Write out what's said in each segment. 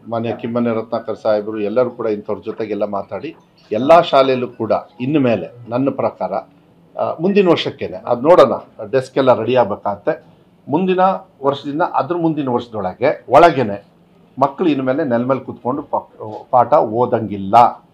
ಮಾನ್ಯ ಕಿಮ್ಮನೆ ರತ್ನಾಕರ್ ಸಾಹೇಬರು ಎಲ್ಲರೂ ಕೂಡ ಇಂಥವ್ರ ಜೊತೆಗೆಲ್ಲ ಮಾತಾಡಿ ಎಲ್ಲ ಶಾಲೆಯಲ್ಲೂ ಕೂಡ ಇನ್ನು ಮೇಲೆ ನನ್ನ ಪ್ರಕಾರ ಆ, ಮುಂದಿನ ವರ್ಷಕ್ಕೇನೆ ಅದು ನೋಡೋಣ ಡೆಸ್ಕ್ ಎಲ್ಲ ರೆಡಿ ಆಗಬೇಕಾಗತ್ತೆ ಮುಂದಿನ ವರ್ಷದಿಂದ ಅದ್ರ ಮುಂದಿನ ವರ್ಷದೊಳಗೆ ಒಳಗೇನೆ ಮಕ್ಕಳು ಇನ್ಮೇಲೆ ನೆಲ ಮೇಲೆ ಕೂತ್ಕೊಂಡು ಪ- ಪಾಠ ಓದಂಗಿಲ್ಲ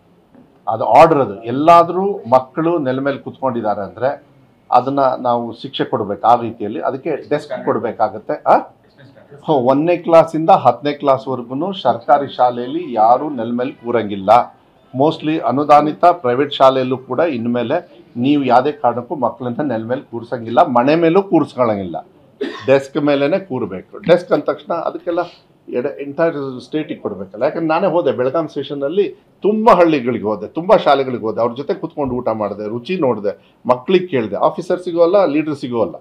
ಅದು ಆರ್ಡರ್ ಅದು ಎಲ್ಲಾದರೂ ಮಕ್ಕಳು ನೆಲ ಮೇಲೆ ಕೂತ್ಕೊಂಡಿದ್ದಾರೆ ಅಂದರೆ ಅದನ್ನ ನಾವು ಶಿಕ್ಷೆ ಕೊಡಬೇಕು ಆ ರೀತಿಯಲ್ಲಿ ಅದಕ್ಕೆ ಡೆಸ್ಕ್ ಕೊಡಬೇಕಾಗತ್ತೆ ಆ ಹೋ, ಒಂದನೇ ಕ್ಲಾಸಿಂದ ಹತ್ತನೇ ಕ್ಲಾಸ್ವರೆಗೂ ಸರ್ಕಾರಿ ಶಾಲೆಯಲ್ಲಿ ಯಾರೂ ನೆಲ ಮೇಲೆ ಕೂರಂಗಿಲ್ಲ ಮೋಸ್ಟ್ಲಿ ಅನುದಾನಿತ ಪ್ರೈವೇಟ್ ಶಾಲೆಯಲ್ಲೂ ಕೂಡ ಇನ್ಮೇಲೆ ನೀವು ಯಾವುದೇ ಕಾರಣಕ್ಕೂ ಮಕ್ಕಳನ್ನ ನೆಲ ಮೇಲೆ ಕೂರ್ಸಂಗಿಲ್ಲ ಮನೆ ಮೇಲೂ ಕೂರಿಸ್ಕೊಳ್ಳಂಗಿಲ್ಲ ಡೆಸ್ಕ್ ಮೇಲೇ ಕೂರಬೇಕು ಡೆಸ್ಕ್ ಅಂದ ತಕ್ಷಣ ಅದಕ್ಕೆಲ್ಲ ಎಡ ಎಂಟೈರ್ ಸ್ಟೇಟಿಗೆ ಕೊಡಬೇಕಲ್ಲ ಯಾಕಂದ್ರೆ ನಾನೇ ಹೋದೆ ಬೆಳಗಾಂ ಸ್ಟೇಷನಲ್ಲಿ ತುಂಬ ಹಳ್ಳಿಗಳಿಗೆ ಹೋದೆ ತುಂಬ ಶಾಲೆಗಳಿಗೆ ಹೋದೆ ಅವ್ರ ಜೊತೆ ಕೂತ್ಕೊಂಡು ಊಟ ಮಾಡಿದೆ ರುಚಿ ನೋಡಿದೆ ಮಕ್ಕಳಿಗೆ ಕೇಳಿದೆ ಆಫೀಸರ್ಸಿಗೂ ಅಲ್ಲ ಲೀಡರ್ಸಿಗೂ ಅಲ್ಲ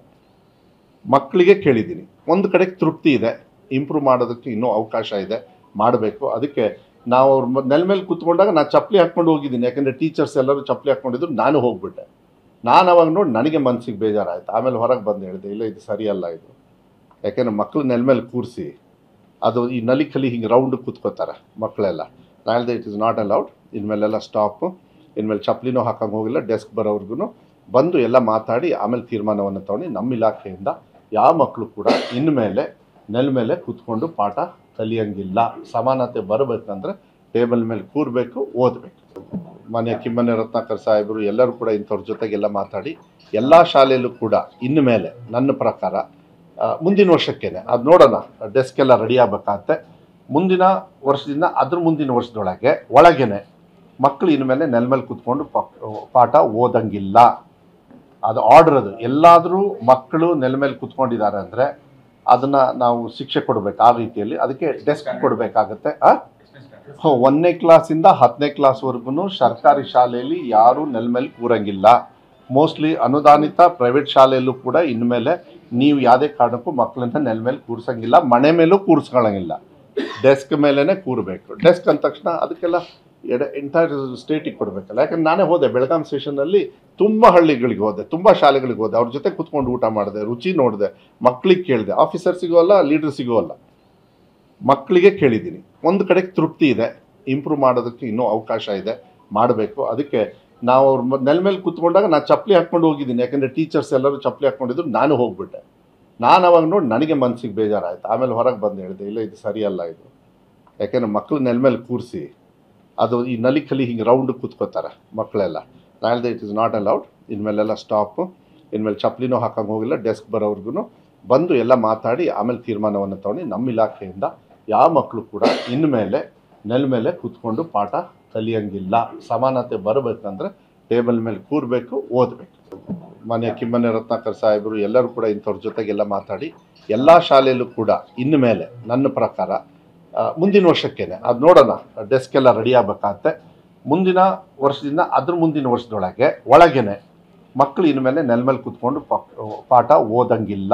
ಮಕ್ಕಳಿಗೆ ಕೇಳಿದ್ದೀನಿ ಒಂದು ಕಡೆಗೆ ತೃಪ್ತಿ ಇದೆ ಇಂಪ್ರೂವ್ ಮಾಡೋದಕ್ಕೆ ಇನ್ನೂ ಅವಕಾಶ ಇದೆ ಮಾಡಬೇಕು ಅದಕ್ಕೆ ನಾವು ಅವ್ರ ಮ- ನೆಲ ಮೇಲೆ ಕೂತ್ಕೊಂಡಾಗ ನಾನು ಚಪ್ಪಲಿ ಹಾಕ್ಕೊಂಡು ಹೋಗಿದ್ದೀನಿ ಯಾಕಂದರೆ ಟೀಚರ್ಸ್ ಎಲ್ಲರೂ ಚಪ್ಪಲಿ ಹಾಕ್ಕೊಂಡಿದ್ರು ನಾನು ಹೋಗ್ಬಿಟ್ಟೆ ನಾನು ಅವಾಗ ನೋಡಿ ನನಗೆ ಮನಸ್ಸಿಗೆ ಬೇಜಾರಾಯಿತು ಆಮೇಲೆ ಹೊರಗೆ ಬಂದು ಹೇಳಿದೆ ಇಲ್ಲ ಇದು ಸರಿಯಲ್ಲ ಇದು ಯಾಕೆಂದರೆ ಮಕ್ಕಳು ನೆಲ ಮೇಲೆ ಕೂರಿಸಿ ಅದು ಈ ನಲಿ ಕಲಿ ಹಿಂಗೆ ರೌಂಡ್ ಕೂತ್ಕೋತಾರೆ ಮಕ್ಕಳೆಲ್ಲ ನಾನು ಹೇಳಿದೆ ಇಟ್ ಇಸ್ ನಾಟ್ ಅಲೌಡ್ ಇನ್ಮೇಲೆಲ್ಲ ಸ್ಟಾಪು ಇನ್ಮೇಲೆ ಚಪ್ಪಲಿನೂ ಹಾಕಂಗೆ ಹೋಗಿಲ್ಲ ಡೆಸ್ಕ್ ಬರೋವ್ರಿಗೂ ಬಂದು ಎಲ್ಲ ಮಾತಾಡಿ ಆಮೇಲೆ ತೀರ್ಮಾನವನ್ನು ತಗೊಂಡು ನಮ್ಮ ಇಲಾಖೆಯಿಂದ ಯಾವ ಮಕ್ಕಳು ಕೂಡ ಇನ್ಮೇಲೆ ನೆಲ ಮೇಲೆ ಕೂತ್ಕೊಂಡು ಪಾಠ ಕಲಿಯಂಗಿಲ್ಲ ಸಮಾನತೆ ಬರಬೇಕಂದ್ರೆ ಟೇಬಲ್ ಮೇಲೆ ಕೂರಬೇಕು ಓದಬೇಕು ಮಾನ್ಯ ಕಿಮ್ಮನೆ ರತ್ನಾಕರ್ ಸಾಹೇಬರು ಎಲ್ಲರೂ ಕೂಡ ಇಂಥವ್ರ ಜೊತೆಗೆಲ್ಲ ಮಾತಾಡಿ ಎಲ್ಲ ಶಾಲೆಯಲ್ಲೂ ಕೂಡ ಇನ್ನು ಮೇಲೆ ನನ್ನ ಪ್ರಕಾರ ಆ, ಮುಂದಿನ ವರ್ಷಕ್ಕೇನೆ ಅದು ನೋಡೋಣ ಡೆಸ್ಕ್ ಎಲ್ಲ ರೆಡಿ ಆಗಬೇಕಾಗತ್ತೆ ಮುಂದಿನ ವರ್ಷದಿಂದ ಅದ್ರ ಮುಂದಿನ ವರ್ಷದೊಳಗೆ ಒಳಗೇನೆ ಮಕ್ಕಳು ಇನ್ಮೇಲೆ ನೆಲ ಮೇಲೆ ಕೂತ್ಕೊಂಡು ಪ- ಪಾಠ ಓದಂಗಿಲ್ಲ ಅದು ಆರ್ಡರ್ ಅದು ಎಲ್ಲಾದರೂ ಮಕ್ಕಳು ನೆಲ ಮೇಲೆ ಕೂತ್ಕೊಂಡಿದ್ದಾರೆ ಅಂದರೆ ಅದನ್ನ ನಾವು ಶಿಕ್ಷೆ ಕೊಡಬೇಕು ಆ ರೀತಿಯಲ್ಲಿ ಅದಕ್ಕೆ ಡೆಸ್ಕ್ ಕೊಡಬೇಕಾಗತ್ತೆ ಆ ಹೋ, ಒಂದನೇ ಕ್ಲಾಸಿಂದ ಹತ್ತನೇ ಕ್ಲಾಸ್ವರೆಗೂ ಸರ್ಕಾರಿ ಶಾಲೆಯಲ್ಲಿ ಯಾರೂ ನೆಲ ಮೇಲೆ ಕೂರಂಗಿಲ್ಲ ಮೋಸ್ಟ್ಲಿ ಅನುದಾನಿತ ಪ್ರೈವೇಟ್ ಶಾಲೆಯಲ್ಲೂ ಕೂಡ ಇನ್ಮೇಲೆ ನೀವು ಯಾವುದೇ ಕಾರಣಕ್ಕೂ ಮಕ್ಕಳನ್ನ ನೆಲ ಮೇಲೆ ಕೂರ್ಸಂಗಿಲ್ಲ ಮನೆ ಮೇಲೂ ಕೂರಿಸ್ಕೊಳ್ಳಂಗಿಲ್ಲ ಡೆಸ್ಕ್ ಮೇಲೇ ಕೂರಬೇಕು ಡೆಸ್ಕ್ ಅಂದ ತಕ್ಷಣ ಅದಕ್ಕೆಲ್ಲ ಎಡ ಎಂಟೈರ್ ಸ್ಟೇಟಿಗೆ ಕೊಡಬೇಕಲ್ಲ ಯಾಕಂದ್ರೆ ನಾನೇ ಹೋದೆ ಬೆಳಗಾಂ ಸ್ಟೇಷನಲ್ಲಿ ತುಂಬ ಹಳ್ಳಿಗಳಿಗೆ ಹೋದೆ ತುಂಬ ಶಾಲೆಗಳಿಗೆ ಹೋದೆ ಅವ್ರ ಜೊತೆ ಕೂತ್ಕೊಂಡು ಊಟ ಮಾಡಿದೆ ರುಚಿ ನೋಡಿದೆ ಮಕ್ಕಳಿಗೆ ಕೇಳಿದೆ ಆಫೀಸರ್ಸಿಗೂ ಅಲ್ಲ ಲೀಡರ್ಸಿಗೂ ಅಲ್ಲ ಮಕ್ಕಳಿಗೆ ಕೇಳಿದ್ದೀನಿ ಒಂದು ಕಡೆಗೆ ತೃಪ್ತಿ ಇದೆ ಇಂಪ್ರೂವ್ ಮಾಡೋದಕ್ಕೆ ಇನ್ನೂ ಅವಕಾಶ ಇದೆ ಮಾಡಬೇಕು ಅದಕ್ಕೆ ನಾವು ಅವ್ರ ಮ- ನೆಲ ಮೇಲೆ ಕೂತ್ಕೊಂಡಾಗ ನಾನು ಚಪ್ಪಲಿ ಹಾಕ್ಕೊಂಡು ಹೋಗಿದ್ದೀನಿ ಯಾಕಂದರೆ ಟೀಚರ್ಸ್ ಎಲ್ಲರೂ ಚಪ್ಪಲಿ ಹಾಕ್ಕೊಂಡಿದ್ರು ನಾನು ಹೋಗ್ಬಿಟ್ಟೆ ನಾನು ಅವಾಗ ನೋಡಿ ನನಗೆ ಮನಸ್ಸಿಗೆ ಬೇಜಾರಾಯಿತು ಆಮೇಲೆ ಹೊರಗೆ ಬಂದು ಹೇಳಿದೆ ಇಲ್ಲ ಇದು ಸರಿಯಲ್ಲ ಇದು ಯಾಕೆಂದರೆ ಮಕ್ಕಳು ನೆಲ ಮೇಲೆ ಕೂರಿಸಿ ಅದು ಈ ನಲಿ ಕಲಿ ಹಿಂಗೆ ರೌಂಡ್ ಕೂತ್ಕೋತಾರೆ ಮಕ್ಕಳೆಲ್ಲ ನಾನು ಹೇಳಿದೆ ಇಟ್ ಇಸ್ ನಾಟ್ ಅಲೌಡ್ ಇನ್ಮೇಲೆಲ್ಲ ಸ್ಟಾಪು ಇನ್ಮೇಲೆ ಚಪ್ಪಲಿನೂ ಹಾಕಂಗೆ ಹೋಗಿಲ್ಲ ಡೆಸ್ಕ್ ಬರೋವ್ರಿಗೂ ಬಂದು ಎಲ್ಲ ಮಾತಾಡಿ ಆಮೇಲೆ ತೀರ್ಮಾನವನ್ನು ತಗೊಂಡು ನಮ್ಮ ಇಲಾಖೆಯಿಂದ ಯಾವ ಮಕ್ಕಳು ಕೂಡ ಇನ್ಮೇಲೆ ನೆಲ ಮೇಲೆ ಕೂತ್ಕೊಂಡು ಪಾಠ ಕಲಿಯಂಗಿಲ್ಲ ಸಮಾನತೆ ಬರಬೇಕಂದ್ರೆ ಟೇಬಲ್ ಮೇಲೆ ಕೂರಬೇಕು ಓದಬೇಕು ಮಾನ್ಯ ಕಿಮ್ಮನೆ ರತ್ನಾಕರ್ ಸಾಹೇಬರು ಎಲ್ಲರೂ ಕೂಡ ಇಂಥವ್ರ ಜೊತೆಗೆಲ್ಲ ಮಾತಾಡಿ ಎಲ್ಲ ಶಾಲೆಯಲ್ಲೂ ಕೂಡ ಇನ್ನು ಮೇಲೆ ನನ್ನ ಪ್ರಕಾರ ಆ, ಮುಂದಿನ ವರ್ಷಕ್ಕೇನೆ ಅದು ನೋಡೋಣ ಡೆಸ್ಕ್ ಎಲ್ಲ ರೆಡಿ ಆಗಬೇಕಾಗತ್ತೆ ಮುಂದಿನ ವರ್ಷದಿಂದ ಅದ್ರ ಮುಂದಿನ ವರ್ಷದೊಳಗೆ ಒಳಗೇನೆ ಮಕ್ಕಳು ಇನ್ಮೇಲೆ ನೆಲ ಮೇಲೆ ಕೂತ್ಕೊಂಡು ಪ- ಪಾಠ ಓದಂಗಿಲ್ಲ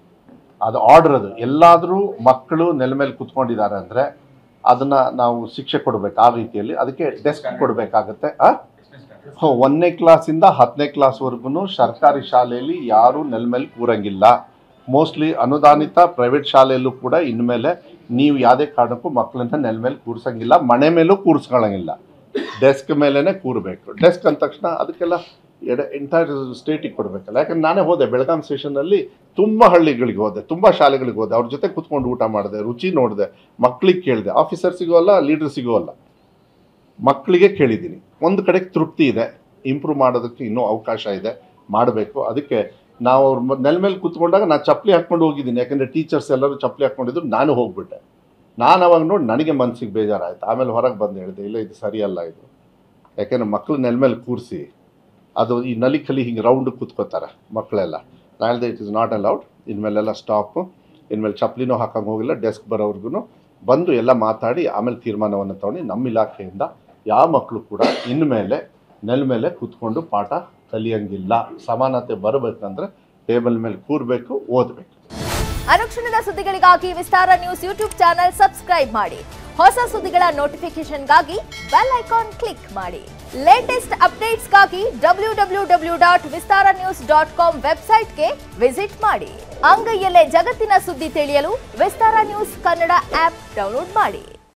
ಅದು ಆರ್ಡರ್ ಅದು ಎಲ್ಲಾದರೂ ಮಕ್ಕಳು ನೆಲ ಮೇಲೆ ಕೂತ್ಕೊಂಡಿದ್ದಾರೆ ಅಂದರೆ ಅದನ್ನ ನಾವು ಶಿಕ್ಷೆ ಕೊಡಬೇಕು ಆ ರೀತಿಯಲ್ಲಿ ಅದಕ್ಕೆ ಡೆಸ್ಕ್ ಕೊಡಬೇಕಾಗತ್ತೆ ಆ ಹೋ, ಒಂದನೇ ಕ್ಲಾಸಿಂದ ಹತ್ತನೇ ಕ್ಲಾಸ್ವರೆಗೂ ಸರ್ಕಾರಿ ಶಾಲೆಯಲ್ಲಿ ಯಾರೂ ನೆಲ ಮೇಲೆ ಕೂರಂಗಿಲ್ಲ ಮೋಸ್ಟ್ಲಿ ಅನುದಾನಿತ ಪ್ರೈವೇಟ್ ಶಾಲೆಯಲ್ಲೂ ಕೂಡ ಇನ್ಮೇಲೆ ನೀವು ಯಾವುದೇ ಕಾರಣಕ್ಕೂ ಮಕ್ಕಳನ್ನ ನೆಲ ಮೇಲೆ ಕೂರ್ಸಂಗಿಲ್ಲ ಮನೆ ಮೇಲೂ ಕೂರಿಸ್ಕೊಳ್ಳಂಗಿಲ್ಲ ಡೆಸ್ಕ್ ಮೇಲೇ ಕೂರಬೇಕು ಡೆಸ್ಕ್ ಅಂದ ತಕ್ಷಣ ಅದಕ್ಕೆಲ್ಲ ಎಡ ಎಂಟೈರ್ ಸ್ಟೇಟಿಗೆ ಕೊಡಬೇಕಲ್ಲ ಯಾಕಂದ್ರೆ ನಾನೇ ಹೋದೆ ಬೆಳಗಾಂ ಸ್ಟೇಷನಲ್ಲಿ ತುಂಬ ಹಳ್ಳಿಗಳಿಗೆ ಹೋದೆ ತುಂಬ ಶಾಲೆಗಳಿಗೆ ಹೋದೆ ಅವ್ರ ಜೊತೆ ಕೂತ್ಕೊಂಡು ಊಟ ಮಾಡಿದೆ ರುಚಿ ನೋಡಿದೆ ಮಕ್ಕಳಿಗೆ ಕೇಳಿದೆ ಆಫೀಸರ್ಸಿಗೂ ಅಲ್ಲ ಲೀಡರ್ಸಿಗೂ ಅಲ್ಲ ಮಕ್ಕಳಿಗೆ ಕೇಳಿದ್ದೀನಿ ಒಂದು ಕಡೆಗೆ ತೃಪ್ತಿ ಇದೆ ಇಂಪ್ರೂವ್ ಮಾಡೋದಕ್ಕೆ ಇನ್ನೂ ಅವಕಾಶ ಇದೆ ಮಾಡಬೇಕು ಅದಕ್ಕೆ ನಾವು ಅವ್ರ ಮ- ನೆಲ ಮೇಲೆ ಕೂತ್ಕೊಂಡಾಗ ನಾನು ಚಪ್ಪಲಿ ಹಾಕ್ಕೊಂಡು ಹೋಗಿದ್ದೀನಿ ಯಾಕಂದರೆ ಟೀಚರ್ಸ್ ಎಲ್ಲರೂ ಚಪ್ಪಲಿ ಹಾಕ್ಕೊಂಡಿದ್ರು ನಾನು ಹೋಗ್ಬಿಟ್ಟೆ ನಾನು ಅವಾಗ ನೋಡಿ ನನಗೆ ಮನಸ್ಸಿಗೆ ಬೇಜಾರಾಯಿತು ಆಮೇಲೆ ಹೊರಗೆ ಬಂದು ಹೇಳಿದೆ ಇಲ್ಲ ಇದು ಸರಿಯಲ್ಲ ಇದು ಯಾಕೆಂದರೆ ಮಕ್ಕಳು ನೆಲ ಮೇಲೆ ಕೂರಿಸಿ ಅದು ಈ ನಲಿ ಕಲಿ ಹಿಂಗೆ ರೌಂಡ್ ಕೂತ್ಕೋತಾರೆ ಮಕ್ಕಳೆಲ್ಲ ನಾನು ಹೇಳಿದೆ ಇಟ್ ಇಸ್ ನಾಟ್ ಅಲೌಡ್ ಇನ್ಮೇಲೆಲ್ಲ ಸ್ಟಾಪು ಇನ್ಮೇಲೆ ಚಪ್ಪಲಿನೂ ಹಾಕಂಗೆ ಹೋಗಿಲ್ಲ ಡೆಸ್ಕ್ ಬರೋವ್ರಿಗೂ ಬಂದು ಎಲ್ಲ ಮಾತಾಡಿ ಆಮೇಲೆ ತೀರ್ಮಾನವನ್ನು ತಗೊಂಡು ನಮ್ಮ ಇಲಾಖೆಯಿಂದ ಯಾವ ಮಕ್ಕಳು ಕೂಡ ಇನ್ಮೇಲೆ ನೆಲ ಮೇಲೆ ಕೂತ್ಕೊಂಡು ಪಾಠ ಕಲಿಯಂಗಿಲ್ಲ ಸಮಾನತೆ ಬರಬೇಕಂದ್ರೆ ಟೇಬಲ್ ಮೇಲೆ ಕೂರಬೇಕು ಓದಬೇಕು ಅನುಕ್ಷಣದ ಸುದ್ದಿಗಳಿಗಾಗಿ Vistara news YouTube channel subscribe ಮಾಡಿ ಹೊಸ ಸುದ್ದಿಗಳ ನೋಟಿಫಿಕೇಶನ್ಗಾಗಿ ಬೆಲ್ ಐಕಾನ್ ಕ್ಲಿಕ್ ಮಾಡಿ ಲೇಟೆಸ್ಟ್ ಅಪ್ಡೇಟ್ಸ್ಗಾಗಿ W W W dot Vistara news dot com ವೆಬ್ಸೈಟ್ಗೆ ವಿಸಿಟ್ ಮಾಡಿ ಅಂಗೈಯಲ್ಲೇ ಜಗತ್ತಿನ ಸುದ್ದಿ ತಿಳಿಯಲು Vistara news Kannada app download ಮಾಡಿ